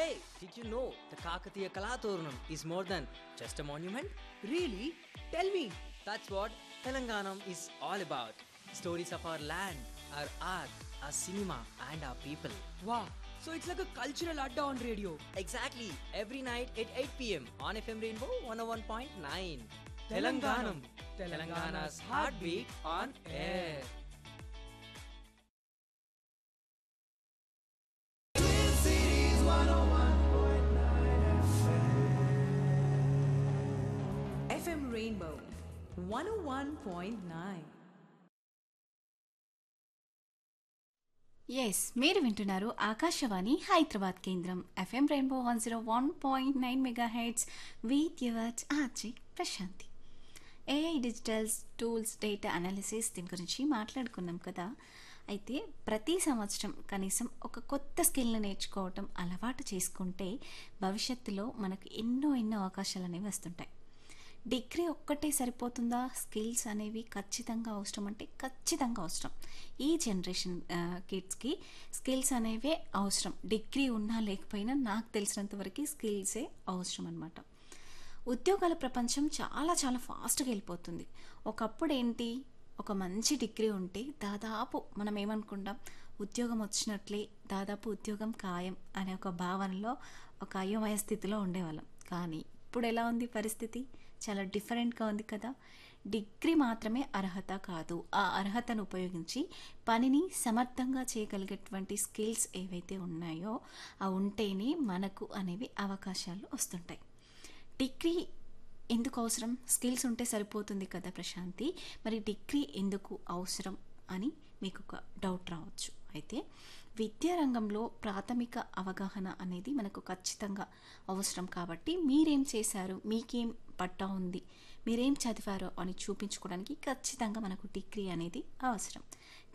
Hey, did you know the Kakatiya Kalaturnam is more than just a monument? Really? Tell me. That's what Telanganam is all about. Stories of our land, our art, our cinema, and our people. Wow. So it's like a cultural adda on radio. Exactly, every night at 8 pm on FM Rainbow 101.9. Telanganam. Telangana's heartbeat on air. FM Rainbow 101.9. Yes మీరు వింటున్నారు ఆకాశవాణి హైదరాబాద్ కేంద్రం FM Rainbow one zero one point nine mega heads with yours RJ Prashanti AI digitals tools data analysis దీని గురించి మాట్లాడుకున్నాం కదా అయితే ప్రతి సంవత్సరం కనీసం ఒక కొత్త స్కిల్ని నేర్చుకోవటం అలవాటు చేసుకుంటే భవిష్యత్తులో మనకు ఎన్నో ఎన్నో అవకాశాలు అనేవి వస్తుంటాయి డిగ్రీ ఒక్కటే సరిపోతుందా స్కిల్స్ అనేవి ఖచ్చితంగా అవసరం అంటే ఖచ్చితంగా అవసరం ఈ జనరేషన్ కిడ్స్కి స్కిల్స్ అనేవే అవసరం డిగ్రీ ఉన్నా లేకపోయినా నాకు తెలిసినంత వరకు స్కిల్సే అవసరం అనమాట ఉద్యోగాల ప్రపంచం చాలా చాలా ఫాస్ట్గా వెళ్ళిపోతుంది ఒకప్పుడు ఏంటి ఒక మంచి డిగ్రీ ఉంటే దాదాపు మనం ఏమనుకుంటాం ఉద్యోగం వచ్చినట్లే దాదాపు ఉద్యోగం ఖాయం అనే ఒక భావనలో ఒక అయోమయ స్థితిలో ఉండేవాళ్ళం కానీ ఇప్పుడు ఎలా ఉంది పరిస్థితి చాలా డిఫరెంట్గా ఉంది కదా డిగ్రీ మాత్రమే అర్హత కాదు ఆ అర్హతను ఉపయోగించి పనిని సమర్థంగా చేయగలిగేటువంటి స్కిల్స్ ఏవైతే ఉన్నాయో ఆ ఉంటేనే మనకు అనేవి అవకాశాలు వస్తుంటాయి డిగ్రీ ఎందుకు అవసరం స్కిల్స్ ఉంటే సరిపోతుంది కదా ప్రశాంతి మరి డిగ్రీ ఎందుకు అవసరం అని మీకు ఒక డౌట్ రావచ్చు అయితే విద్యారంగంలో ప్రాథమిక అవగాహన అనేది మనకు ఖచ్చితంగా అవసరం కాబట్టి మీరేం చేశారు మీకేం పట్టా ఉంది మీరేం చదివారో అని చూపించుకోవడానికి ఖచ్చితంగా మనకు డిగ్రీ అనేది అవసరం